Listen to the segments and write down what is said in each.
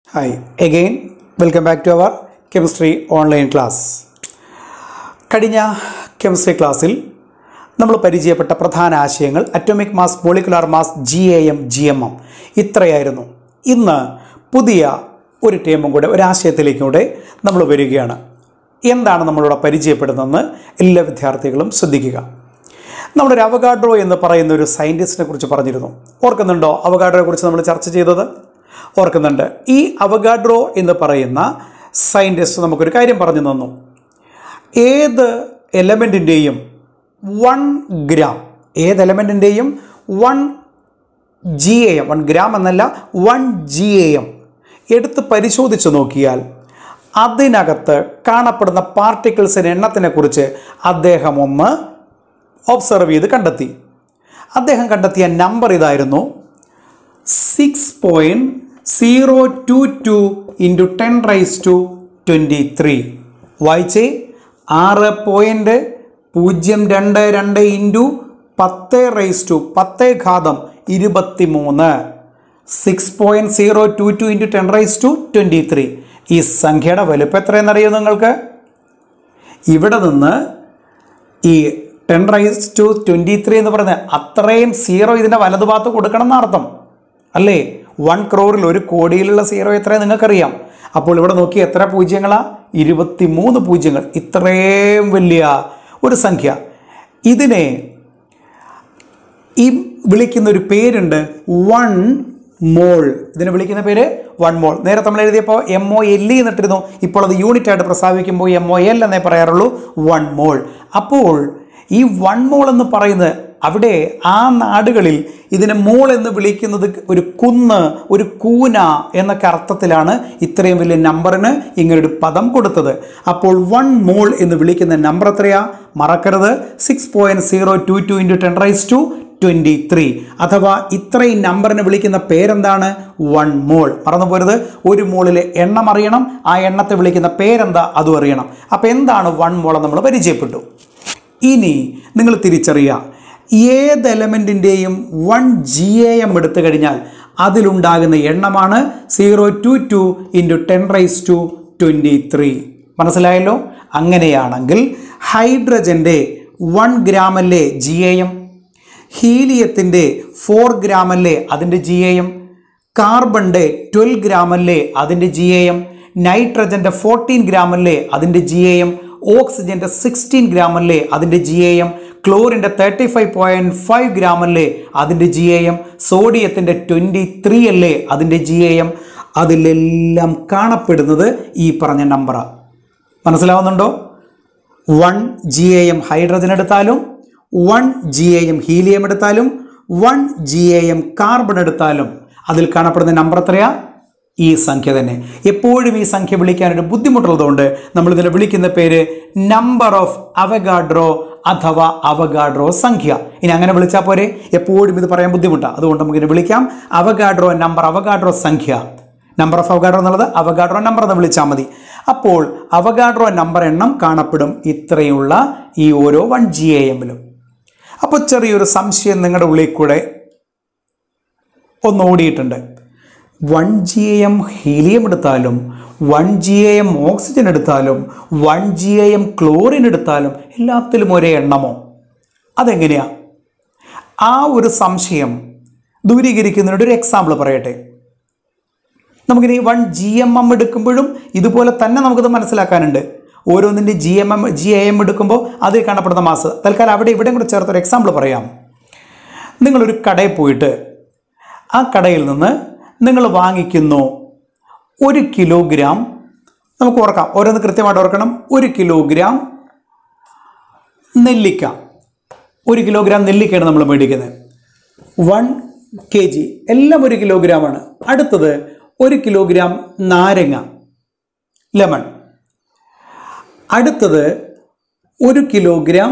Hi, again, welcome back to our chemistry online class. കഴിഞ്ഞ chemistry ക്ലാസ്സിൽ നമ്മൾ പരിചയപ്പെട്ട പ്രധാന ആശയങ്ങൾ atomic mass molecular mass G A M G M M ഇത്രയായിരുന്നു ഇന്ന് പുതിയ ഒരു ടേമും കൂടെ ഒരു ആശയത്തിലേക്കും കൂടെ നമ്മൾ വരികയാണ് എന്താണ് നമ്മളിവിടെ പരിചയപ്പെടുന്നതെന്ന് എല്ലാ വിദ്യാർത്ഥികളും ശ്രദ്ധിക്കുക നമ്മളൊരു അവഗാഡ്രോ എന്ന് പറയുന്ന ഒരു സയൻറ്റിസ്റ്റിനെ കുറിച്ച് പറഞ്ഞിരുന്നു ഓർക്കുന്നുണ്ടോ അവഗാഡ്രോയെ കുറിച്ച് നമ്മൾ ചർച്ച ചെയ്തത് ഓർക്കുന്നുണ്ട് ഈ അവഗാഡ്രോ എന്ന് പറയുന്ന സയൻറ്റിസ്റ്റ് നമുക്കൊരു കാര്യം പറഞ്ഞു തന്നു ഏത് എലമെൻറ്റിൻ്റെയും വൺ ഗ്രാം ഏത് എലമെൻറ്റിൻ്റെയും one G A M one gram എന്നല്ല വൺ ജി എ എം എടുത്ത് പരിശോധിച്ച് നോക്കിയാൽ അതിനകത്ത് കാണപ്പെടുന്ന പാർട്ടിക്കിൾസിൻ്റെ എണ്ണത്തിനെ കുറിച്ച് അദ്ദേഹം ഒന്ന് ഒബ്സർവ് ചെയ്ത് കണ്ടെത്തി അദ്ദേഹം കണ്ടെത്തിയ നമ്പർ ഇതായിരുന്നു six point zero two two into ten raise to twenty three വായിച്ചേ ആറ് പോയിൻറ്റ് പൂജ്യം രണ്ട് രണ്ട് ഇൻറ്റു പത്ത് റൈസ് ടു പത്ത് ഘാതം ഇരുപത്തി മൂന്ന് six point zero two two into ten raise to twenty three ഈ സംഖ്യയുടെ വലുപ്പം എത്രയെന്നറിയോ നിങ്ങൾക്ക് ഇവിടെ നിന്ന് ഈ ten raise to twenty three എന്ന് പറയുന്നത് അത്രയും സീറോ ഇതിൻ്റെ വലതുഭാഗത്ത് കൊടുക്കണം എന്നർത്ഥം അല്ലേ വൺ ക്രോറിൽ ഒരു കോടിയിലുള്ള സീറോ എത്രയും നിങ്ങൾക്കറിയാം അപ്പോൾ ഇവിടെ നോക്കി എത്ര പൂജ്യങ്ങളാ ഇരുപത്തി മൂന്ന് പൂജ്യങ്ങൾ ഇത്രയും വലിയ ഒരു സംഖ്യ ഇതിനെ ഈ വിളിക്കുന്ന ഒരു പേരുണ്ട് വൺ മോൾ ഇതിനെ വിളിക്കുന്ന പേര് വൺ മോൾ നേരെ നമ്മൾ എഴുതിയപ്പോൾ എം ഒ എൽ ഇ എന്നിട്ടിരുന്നു ഇപ്പോൾ അത് യൂണിറ്റ് ആയിട്ട് പ്രസ്താവിക്കുമ്പോൾ എം ഒ എൽ എന്നേ പറയാറുള്ളൂ വൺ മോൾ അപ്പോൾ ഈ വൺ മോൾ എന്ന് പറയുന്നത് അവിടെ ആ നാടുകളിൽ ഇതിനെ മോൾ എന്ന് വിളിക്കുന്നത് ഒരു കുന്ന് ഒരു കൂന എന്നൊക്കെ അർത്ഥത്തിലാണ് ഇത്രയും വലിയ നമ്പറിന് ഇങ്ങനൊരു പദം കൊടുത്തത് അപ്പോൾ വൺ മോൾ എന്ന് വിളിക്കുന്ന നമ്പർ എത്രയാ മറക്കരുത് six point zero two two into ten raise to twenty three അഥവാ ഇത്രയും നമ്പറിനെ വിളിക്കുന്ന പേരെന്താണ് വൺ മോൾ മറന്നു പോരുത് ഒരു മോളിലെ എണ്ണം അറിയണം ആ എണ്ണത്തെ വിളിക്കുന്ന പേരെന്താ അതും അറിയണം അപ്പോൾ എന്താണ് വൺ മോൾ നമ്മൾ പരിചയപ്പെട്ടു ഇനി നിങ്ങൾ തിരിച്ചറിയുക ഏത് എലമെൻറ്റിൻ്റെയും വൺ ജി എ എം എടുത്തു കഴിഞ്ഞാൽ അതിലുണ്ടാകുന്ന എണ്ണമാണ് zero two two into ten raise to twenty three മനസ്സിലായല്ലോ അങ്ങനെയാണെങ്കിൽ ഹൈഡ്രജൻ്റെ വൺ ഗ്രാമല്ലേ ജി എ എം ഹീലിയത്തിൻ്റെ ഫോർ ഗ്രാമല്ലേ അതിൻ്റെ ജി എ എം കാർബണിൻ്റെ ട്വൽവ് ഗ്രാമല്ലേ അതിൻ്റെ ജി എ എം നൈട്രജൻ്റെ ഫോർട്ടീൻ ഗ്രാമല്ലേ അതിൻ്റെ ജി എ എം ഓക്സിജൻ്റെ സിക്സ്റ്റീൻ ഗ്രാമല്ലേ അതിൻ്റെ ജി എ എം ക്ലോറിൻ്റെ തേർട്ടി ഫൈവ് പോയിൻറ്റ് ഫൈവ് ഗ്രാമല്ലേ അതിൻ്റെ ജി എ എം സോഡിയത്തിൻ്റെ ട്വൻറ്റി ത്രീ അല്ലേ അതിൻ്റെ ജി എ എം അതിലെല്ലാം കാണപ്പെടുന്നത് ഈ പറഞ്ഞ നമ്പറാണ് മനസ്സിലാവുന്നുണ്ടോ one G A M hydrogen എടുത്താലും one G A M helium എടുത്താലും one G A M carbon എടുത്താലും അതിൽ കാണപ്പെടുന്ന നമ്പർ എത്രയാ ഈ സംഖ്യ തന്നെ എപ്പോഴും ഈ സംഖ്യ വിളിക്കാനൊരു ബുദ്ധിമുട്ടുള്ളതുകൊണ്ട് നമ്മൾ ഇതിനെ വിളിക്കുന്ന പേര് നമ്പർ ഓഫ് അവഗാഡ്രോ അഥവാ അവഗാഡ്രോ സംഖ്യ ഇനി അങ്ങനെ വിളിച്ചാൽ പോരെ എപ്പോഴും ഇത് പറയാൻ ബുദ്ധിമുട്ടാണ് അതുകൊണ്ട് നമുക്കിതിനെ വിളിക്കാം അവഗാഡ്രോ നമ്പർ അവഗാഡ്രോ സംഖ്യ നമ്പർ ഓഫ് അവഗാഡ്രോ എന്നുള്ളത് അവഗാഡ്രോ നമ്പർ എന്ന് വിളിച്ചാൽ മതി അപ്പോൾ അവഗാഡ്രോ നമ്പർ എണ്ണം കാണപ്പെടും ഇത്രയുള്ള ഈ ഓരോ വൺ ജി എ എമ്മിലും അപ്പോൾ ചെറിയൊരു സംശയം നിങ്ങളുടെ ഉള്ളിൽ കൂടെ ഒന്ന് ഓടിയിട്ടുണ്ട് വൺ ജി എം ഹീലിയം എടുത്താലും വൺ ജി എം ഓക്സിജൻ എടുത്താലും വൺ ജി എം ക്ലോറിൻ എടുത്താലും എല്ലാത്തിലും ഒരേ എണ്ണമോ അതെങ്ങനെയാ ആ ഒരു സംശയം ദൂരീകരിക്കുന്നതിനോട് ഒരു എക്സാമ്പിൾ പറയട്ടെ നമുക്കിനി വൺ ജി എം എം എടുക്കുമ്പോഴും ഇതുപോലെ തന്നെ നമുക്കത് മനസ്സിലാക്കാനുണ്ട് ഓരോന്നിൻ്റെ G M M G A M എടുക്കുമ്പോൾ അതിൽ കാണപ്പെടുന്ന മാസ് തൽക്കാലം അവിടെ ഇവിടെയും കൂടെ ചേർത്തൊരു എക്സാമ്പിൾ പറയാം നിങ്ങളൊരു കടയിൽ പോയിട്ട് ആ കടയിൽ നിന്ന് നിങ്ങൾ വാങ്ങിക്കുന്നു ഒരു കിലോഗ്രാം നമുക്ക് ഓർക്കാം ഓരോന്ന് കൃത്യമായിട്ട് ഓർക്കണം ഒരു കിലോഗ്രാം നെല്ലിക്ക ഒരു കിലോഗ്രാം നെല്ലിക്കയാണ് നമ്മൾ മേടിക്കുന്നത് വൺ കെ ജി എല്ലാം ഒരു കിലോഗ്രാമാണ് അടുത്തത് ഒരു കിലോഗ്രാം നാരങ്ങ ലെമൺ അടുത്തത് ഒരു കിലോഗ്രാം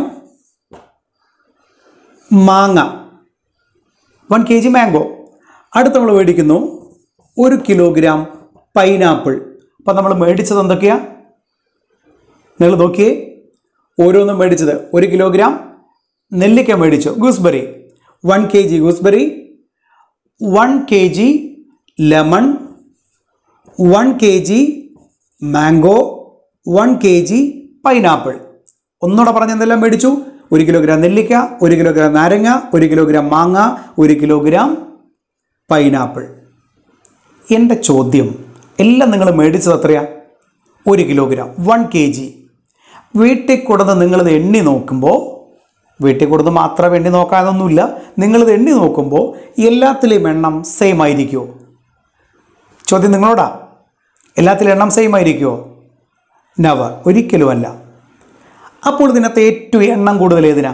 മാങ്ങ വൺ കെ ജി മാംഗോ അടുത്ത് നമ്മൾ മേടിക്കുന്നു ഒരു കിലോഗ്രാം പൈനാപ്പിൾ അപ്പം നമ്മൾ മേടിച്ചത് എന്തൊക്കെയാ നിങ്ങൾ നോക്കിയേ ഓരോന്നും മേടിച്ചത് ഒരു കിലോഗ്രാം നെല്ലിക്ക മേടിച്ചു gooseberry one K G gooseberry one K G lemon one K G mango one K G pineapple ഒന്നുകൂടെ പറഞ്ഞ് എന്തെല്ലാം മേടിച്ചു ഒരു കിലോഗ്രാം നെല്ലിക്ക ഒരു കിലോഗ്രാം നാരങ്ങ ഒരു കിലോഗ്രാം മാങ്ങ ഒരു കിലോഗ്രാം പൈനാപ്പിൾ എൻ്റെ ചോദ്യം എല്ലാം നിങ്ങൾ മേടിച്ചത് എത്രയാ ഒരു കിലോഗ്രാം വൺ കെ ജി വീട്ടിൽ കൊടുന്ന് നിങ്ങളിത് എണ്ണി നോക്കുമ്പോൾ വീട്ടിൽ കൊടുന്ന് മാത്രം എണ്ണി നോക്കാനൊന്നുമില്ല നിങ്ങളിത് എണ്ണി നോക്കുമ്പോൾ എല്ലാത്തിലെയും എണ്ണം സെയിം ആയിരിക്കുമോ ചോദ്യം നിങ്ങളോടാ എല്ലാത്തിലും എണ്ണം സെയിം ആയിരിക്കുമോ നവർ ഒരിക്കലുമല്ല അപ്പോൾ ഇതിനകത്ത് ഏറ്റവും എണ്ണം കൂടുതൽ ഏതിനാ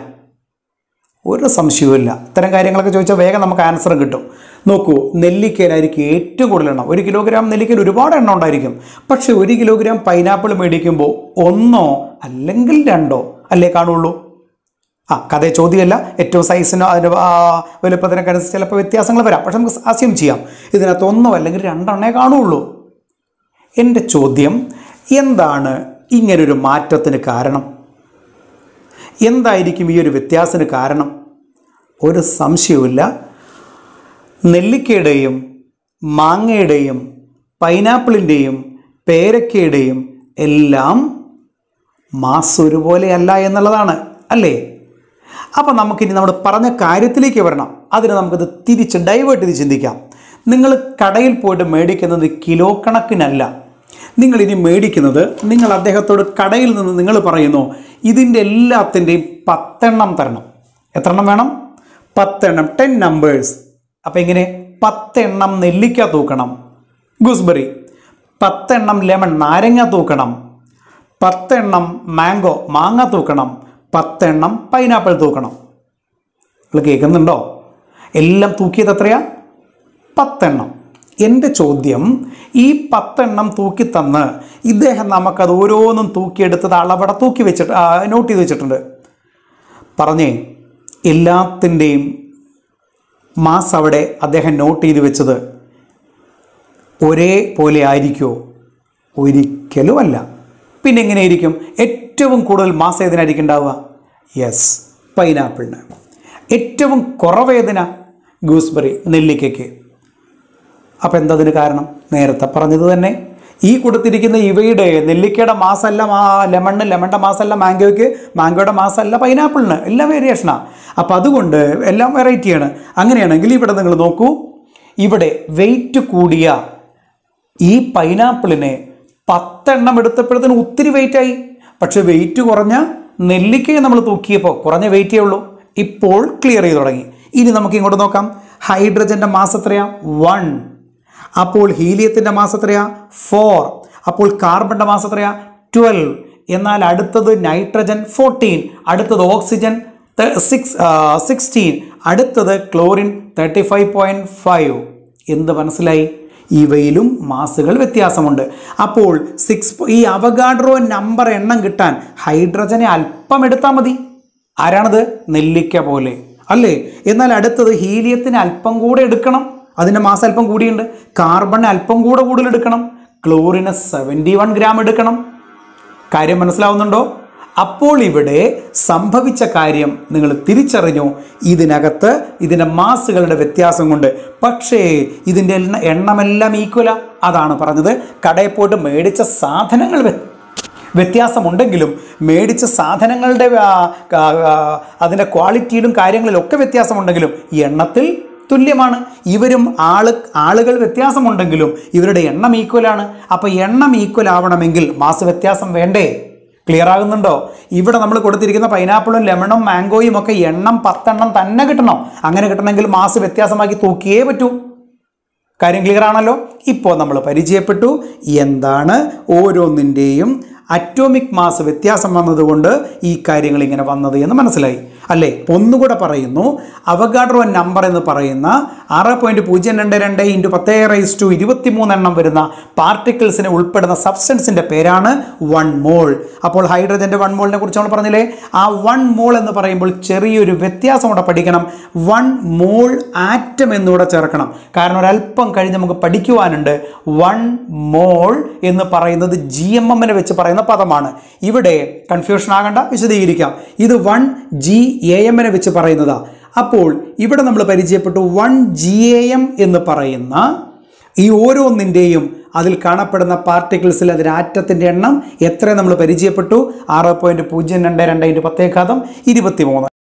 ഒരു സംശയവുമില്ല ഇത്തരം കാര്യങ്ങളൊക്കെ ചോദിച്ചാൽ വേഗം നമുക്ക് ആൻസറും കിട്ടും നോക്കൂ നെല്ലിക്കയിലായിരിക്കും ഏറ്റവും കൂടുതൽ എണ്ണം ഒരു കിലോഗ്രാം നെല്ലിക്കയിൽ ഒരുപാട് എണ്ണം ഉണ്ടായിരിക്കും പക്ഷേ ഒരു കിലോഗ്രാം പൈനാപ്പിൾ മേടിക്കുമ്പോൾ ഒന്നോ അല്ലെങ്കിൽ രണ്ടോ അല്ലേ കാണുള്ളൂ ആ കഥ ചോദ്യമല്ല ഏറ്റവും സൈസിനോ അതിൻ്റെ ആ, വലുപ്പത്തിനൊക്കെ അനുസരിച്ച് ചിലപ്പോൾ വ്യത്യാസങ്ങൾ വരാം പക്ഷെ നമുക്ക് അസ്യം ചെയ്യാം ഇതിനകത്ത് ഒന്നോ അല്ലെങ്കിൽ രണ്ടെണ്ണേ കാണുള്ളൂ എൻ്റെ ചോദ്യം എന്താണ് ഇങ്ങനൊരു മാറ്റത്തിന് കാരണം എന്തായിരിക്കും ഈ ഒരു വ്യത്യാസത്തിന് കാരണം ഒരു സംശയവുമില്ല നെല്ലിക്കയുടെയും മാങ്ങയുടെയും പൈനാപ്പിളിൻ്റെയും പേരക്കയുടെയും എല്ലാം മാസ് ഒരുപോലെയല്ല എന്നുള്ളതാണ് അല്ലേ അപ്പം നമുക്കിനി നമ്മൾ പറഞ്ഞ കാര്യത്തിലേക്ക് വരണം അതിന് നമുക്കത് തിരിച്ച് ഡൈവേർട്ട് ചെയ്ത് ചിന്തിക്കാം നിങ്ങൾ കടയിൽ പോയിട്ട് മേടിക്കുന്നത് കിലോ കണക്കിനല്ല നിങ്ങൾ ഇനി മേടിക്കുന്നത് നിങ്ങൾ അദ്ദേഹത്തോട് കടയിൽ നിന്ന് നിങ്ങൾ പറയുന്നു ഇതിൻ്റെ എല്ലാത്തിൻ്റെയും പത്തെണ്ണം തരണം എത്ര എണ്ണം വേണം പത്തെണ്ണം ടെൻ നമ്പേഴ്സ് അപ്പം എങ്ങനെ പത്തെണ്ണം നെല്ലിക്ക തൂക്കണം ഗൂസ്ബെറി പത്തെണ്ണം ലെമൺ നാരങ്ങ തൂക്കണം പത്തെണ്ണം മാംഗോ മാങ്ങ തൂക്കണം പത്തെണ്ണം പൈനാപ്പിൾ തൂക്കണം നിങ്ങൾ കേൾക്കുന്നുണ്ടോ എല്ലാം തൂക്കിയത് എത്രയാ പത്തെണ്ണം എൻ്റെ ചോദ്യം ഈ പത്തെണ്ണം തൂക്കി തന്ന് ഇദ്ദേഹം നമുക്കത് ഓരോന്നും തൂക്കിയെടുത്തത് അളവട തൂക്കി വെച്ചിട്ട് ആ, നോട്ട് ചെയ്ത് വെച്ചിട്ടുണ്ട് പറഞ്ഞേ എല്ലാത്തിൻ്റെയും മാസ് അവിടെ അദ്ദേഹം നോട്ട് ചെയ്ത് വെച്ചത് ഒരേപോലെ ആയിരിക്കുമോ ഒരിക്കലുമല്ല പിന്നെ എങ്ങനെയായിരിക്കും ഏറ്റവും കൂടുതൽ മാസം ഏതിനായിരിക്കും ഉണ്ടാവുക യെസ് പൈനാപ്പിളിന് ഏറ്റവും കുറവേതിന ഗൂസ്ബെറി നെല്ലിക്കയ്ക്ക് അപ്പം എന്തതിന് കാരണം നേരത്തെ പറഞ്ഞത് തന്നെ ഈ കൊടുത്തിരിക്കുന്ന ഇവയുടെ നെല്ലിക്കയുടെ മാസമല്ല മാ ലെമണിന് ലെമണിൻ്റെ മാസമല്ല മാംഗോയ്ക്ക് മാംഗോയുടെ മാസമല്ല പൈനാപ്പിളിന് എല്ലാം വേരിയേഷനാണ് അപ്പം അതുകൊണ്ട് എല്ലാം വെറൈറ്റിയാണ് അങ്ങനെയാണെങ്കിൽ ഇവിടെ നിങ്ങൾ നോക്കൂ ഇവിടെ വെയിറ്റ് കൂടിയ ഈ പൈനാപ്പിളിനെ പത്തെണ്ണം എടുത്തപ്പോഴത്തേന് ഒത്തിരി വെയിറ്റായി പക്ഷെ വെയിറ്റ് കുറഞ്ഞ നെല്ലിക്കയെ നമ്മൾ തൂക്കിയപ്പോൾ കുറഞ്ഞ വെയിറ്റേ ഉള്ളൂ ഇപ്പോൾ ക്ലിയർ ചെയ്ത് തുടങ്ങി ഇനി നമുക്ക് ഇങ്ങോട്ട് നോക്കാം ഹൈഡ്രജൻ്റെ മാസ് എത്രയാ വൺ അപ്പോൾ ഹീലിയത്തിൻ്റെ മാസ് എത്രയാ ഫോർ അപ്പോൾ കാർബണിൻ്റെ മാസ് എത്രയാ ട്വൽവ് എന്നാൽ അടുത്തത് നൈട്രജൻ ഫോർട്ടീൻ അടുത്തത് ഓക്സിജൻ സിക്സ് സിക്സ്റ്റീൻ അടുത്തത് chlorine thirty five point five എന്ത് മനസ്സിലായി ഇവയിലും മാസുകൾ വ്യത്യാസമുണ്ട് അപ്പോൾ സിക്സ് ഈ അവഗാഡ്രോ നമ്പർ എണ്ണം കിട്ടാൻ ഹൈഡ്രജനെ അല്പം എടുത്താൽ മതി ആരാണത് നെല്ലിക്ക പോലെ അല്ലേ എന്നാൽ അടുത്തത് ഹീലിയത്തിന് അല്പം കൂടെ എടുക്കണം അതിൻ്റെ മാസം അല്പം കൂടിയുണ്ട് കാർബൺ അല്പം കൂടെ കൂടുതൽ എടുക്കണം ക്ലോറിന് സെവൻറ്റി വൺ ഗ്രാം എടുക്കണം കാര്യം മനസ്സിലാവുന്നുണ്ടോ അപ്പോൾ ഇവിടെ സംഭവിച്ച കാര്യം നിങ്ങൾ തിരിച്ചറിഞ്ഞു ഇതിനകത്ത് ഇതിൻ്റെ മാസുകളുടെ വ്യത്യാസം കൊണ്ട് പക്ഷേ ഇതിൻ്റെ എണ്ണ എണ്ണമെല്ലാം ഈക്വല അതാണ് പറഞ്ഞത് കടയിൽ പോയിട്ട് മേടിച്ച സാധനങ്ങൾ വ്യ- വ്യത്യാസമുണ്ടെങ്കിലും മേടിച്ച സാധനങ്ങളുടെ ആ, ആ, ആ, അതിൻ്റെ ക്വാളിറ്റിയിലും കാര്യങ്ങളിലൊക്കെ വ്യത്യാസമുണ്ടെങ്കിലും എണ്ണത്തിൽ തുല്യമാണ് ഇവരും ആള് ആളുകൾ വ്യത്യാസമുണ്ടെങ്കിലും ഇവരുടെ എണ്ണം ഈക്വലാണ് അപ്പോൾ എണ്ണം ഈക്വൽ ആവണമെങ്കിൽ മാസ് വ്യത്യാസം വേണ്ടേ ക്ലിയർ ആകുന്നുണ്ടോ ഇവിടെ നമ്മൾ കൊടുത്തിരിക്കുന്ന പൈനാപ്പിളും ലെമണും മാംഗോയും ഒക്കെ എണ്ണം പത്തെണ്ണം തന്നെ കിട്ടണം അങ്ങനെ കിട്ടണമെങ്കിൽ മാസ് വ്യത്യാസമാക്കി തൂക്കിയേ പറ്റൂ കാര്യം ക്ലിയർ ആണല്ലോ ഇപ്പോൾ നമ്മൾ പരിചയപ്പെട്ടു എന്താണ് ഓരോന്നിൻ്റെയും അറ്റോമിക് മാസ് വ്യത്യാസം വന്നതുകൊണ്ട് ഈ കാര്യങ്ങൾ ഇങ്ങനെ വന്നത് എന്ന് മനസ്സിലായി അല്ലേ ഒന്നുകൂടെ പറയുന്നു അവഗാഡ്രോ നമ്പർ എന്ന് പറയുന്ന ആറ് പോയിൻറ്റ് പൂജ്യം രണ്ട് രണ്ട് ഇൻറ്റു പത്തേ റൈസ് ടു ഇരുപത്തിമൂന്നെണ്ണം വരുന്ന പാർട്ടിക്കിൾസിനെ ഉൾപ്പെടുന്ന സബ്സ്റ്റൻസിൻ്റെ പേരാണ് വൺ മോൾ അപ്പോൾ ഹൈഡ്രജൻ്റെ വൺ മോളിനെ കുറിച്ച് നമ്മൾ പറഞ്ഞില്ലേ ആ വൺ മോൾ എന്ന് പറയുമ്പോൾ ചെറിയൊരു വ്യത്യാസം കൂടെ പഠിക്കണം വൺ മോൾ ആറ്റം എന്നുകൂടെ ചേർക്കണം കാരണം ഒരല്പം കഴിഞ്ഞ് നമുക്ക് പഠിക്കുവാനുണ്ട് വൺ മോൾ എന്ന് പറയുന്നത് ജി എം എമ്മിനെ വെച്ച് പറയുന്ന പദമാണ് ഇവിടെ കൺഫ്യൂഷൻ ആകണ്ട വിശദീകരിക്കാം ഇത് വൺ ജി എ എമ്മിനെ വെച്ച് പറയുന്നതാ അപ്പോൾ ഇവിടെ നമ്മൾ പരിചയപ്പെട്ടു വൺ ജി എ എം എന്ന് പറയുന്ന ഈ ഓരോന്നിൻ്റെയും അതിൽ കാണപ്പെടുന്ന പാർട്ടിക്കിൾസിൽ അതിന് ആറ്റത്തിൻ്റെ എണ്ണം എത്ര നമ്മൾ പരിചയപ്പെട്ടു ആറ് പോയിൻറ്റ് പൂജ്യം രണ്ട് രണ്ട് ഇൻറ്റു പത്തേക്കാതം ഇരുപത്തി മൂന്ന്